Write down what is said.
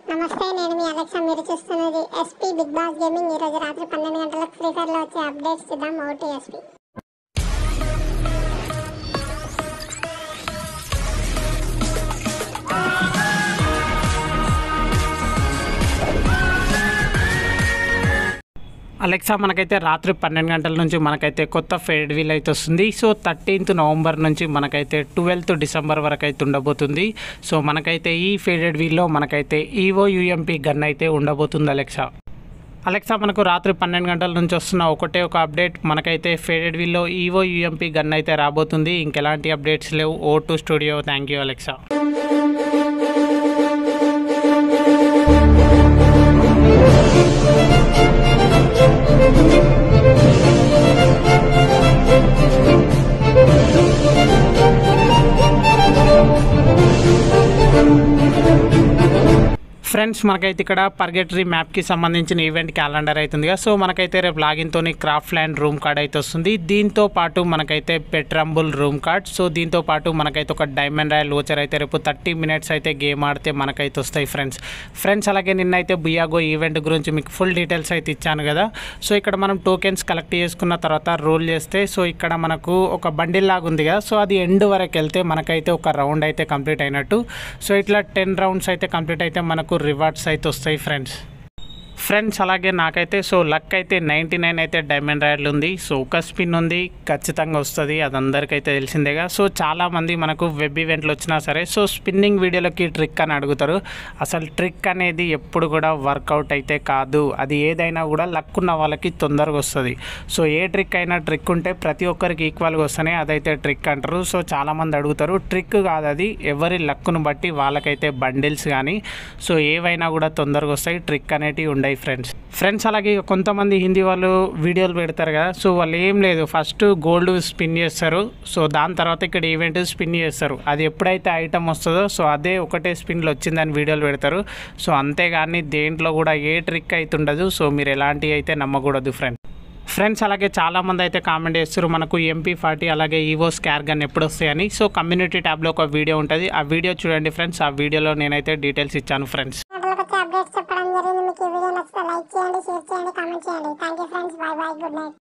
నమస్తే నేను మీ అలెక్సా మీరు చూస్తున్నది ఎస్పీ బిగ్ బాస్ గేమింగ్ ఈ రోజు రాత్రి పన్నెండు గంటలకు ఫ్రీ ఫైర్ లో వచ్చే అప్డేట్స్ చూద్దాం ఓటీ ఎస్పీ అలెక్సా మనకైతే రాత్రి పన్నెండు గంటల నుంచి మనకైతే కొత్త ఫేడ్ వీల్ అయితే వస్తుంది సో థర్టీన్త్ నవంబర్ నుంచి మనకైతే ట్వెల్త్ డిసెంబర్ వరకు అయితే ఉండబోతుంది సో మనకైతే ఈ ఫేడెడ్ వీల్లో మనకైతే ఈవో యూఎంపీ గన్ అయితే ఉండబోతుంది అలెక్సా అలెక్సా మనకు రాత్రి పన్నెండు గంటల నుంచి వస్తున్న ఒకటే ఒక అప్డేట్ మనకైతే ఫేడెడ్ వీల్లో ఈవో యూఎంపీ గన్ అయితే రాబోతుంది ఇంకెలాంటి అప్డేట్స్ లేవు O two studio thank you Alexa friends మనకైతే ఇక్కడ పర్గెటరీ మ్యాప్కి సంబంధించిన ఈవెంట్ క్యాలెండర్ అవుతుంది కదా సో మనకైతే రేపు లాగిన్తో క్రాఫ్ట్ ల్యాండ్ రూమ్ కార్డ్ అయితే వస్తుంది దీంతో పాటు మనకైతే పెట్రంబుల్ రూమ్ కార్డ్ సో దీంతో పాటు మనకైతే ఒక డైమండ్ రాయల్ ఓచర్ అయితే రేపు థర్టీ మినిట్స్ అయితే గేమ్ ఆడితే మనకైతే వస్తాయి ఫ్రెండ్స్ ఫ్రెండ్స్ అలాగే నిన్నైతే బుయాగో ఈవెంట్ గురించి మీకు ఫుల్ డీటెయిల్స్ అయితే ఇచ్చాను కదా సో ఇక్కడ మనం టోకెన్స్ కలెక్ట్ చేసుకున్న తర్వాత రోల్ చేస్తే సో ఇక్కడ మనకు ఒక బండిల్ లాగా ఉంది కదా సో అది ఎండ్ వరకు వెళ్తే మనకైతే ఒక రౌండ్ అయితే కంప్లీట్ అయినట్టు సో ఇట్లా టెన్ రౌండ్స్ అయితే కంప్లీట్ అయితే మనకు రివార్డ్స్ అయితే వస్తాయి ఫ్రెండ్స్ ఫ్రెండ్స్ అలాగే నాకైతే సో లక్ అయితే నైంటీ నైన్ అయితే డైమండ్ రాయల్ ఉంది సో ఒక స్పిన్ ఉంది ఖచ్చితంగా వస్తుంది అది అందరికైతే తెలిసిందేగా సో చాలామంది మనకు వెబ్ ఈవెంట్లు వచ్చినా సరే సో స్పిన్నింగ్ వీడియోలకి ట్రిక్ అని అడుగుతారు అసలు ట్రిక్ అనేది ఎప్పుడు కూడా వర్కౌట్ అయితే కాదు అది ఏదైనా కూడా లక్ ఉన్న వాళ్ళకి తొందరగా వస్తుంది సో ఏ ట్రిక్ అయినా ట్రిక్ ఉంటే ప్రతి ఒక్కరికి ఈక్వల్గా వస్తేనే అదైతే ట్రిక్ అంటారు సో చాలామంది అడుగుతారు ట్రిక్ కాదు అది ఎవరి లక్కును బట్టి వాళ్ళకైతే బండిల్స్ కానీ సో ఏవైనా కూడా తొందరగా వస్తాయి ట్రిక్ అనేటివి ఉండవు ఫ్రెండ్స్ ఫ్రెండ్స్ అలాగే కొంతమంది హిందీ వాళ్ళు వీడియోలు పెడతారు కదా సో వాళ్ళు ఏం లేదు ఫస్ట్ గోల్డ్ స్పిన్ చేస్తారు సో దాని తర్వాత ఇక్కడ ఈవెంట్ స్పిన్ చేస్తారు అది ఎప్పుడైతే ఐటమ్ వస్తుందో సో అదే ఒకటే స్పిన్లో వచ్చిందని వీడియోలు పెడతారు సో అంతేగాని దేంట్లో కూడా ఏ ట్రిక్ అయితే ఉండదు సో మీరు ఎలాంటివి అయితే నమ్మకూడదు ఫ్రెండ్స్ ఫ్రెండ్స్ అలాగే చాలామంది అయితే కామెంట్ చేస్తారు మనకు ఎంపీ ఫార్టీ అలాగే ఈవో స్కార్ గన్ ఎప్పుడు వస్తాయని సో కమ్యూనిటీ ట్యాబ్లో ఒక వీడియో ఉంటుంది ఆ వీడియో చూడండి ఫ్రెండ్స్ ఆ వీడియోలో నేనైతే డీటెయిల్స్ ఇచ్చాను ఫ్రెండ్స్ గంటలకు వచ్చే అప్డేట్స్ చెప్పడం జరిగింది మీకు ఈ వీడియో నచ్చితే లైక్ చేయండి షేర్ చేయండి కామెంట్ చేయండి thank you friends bye bye good night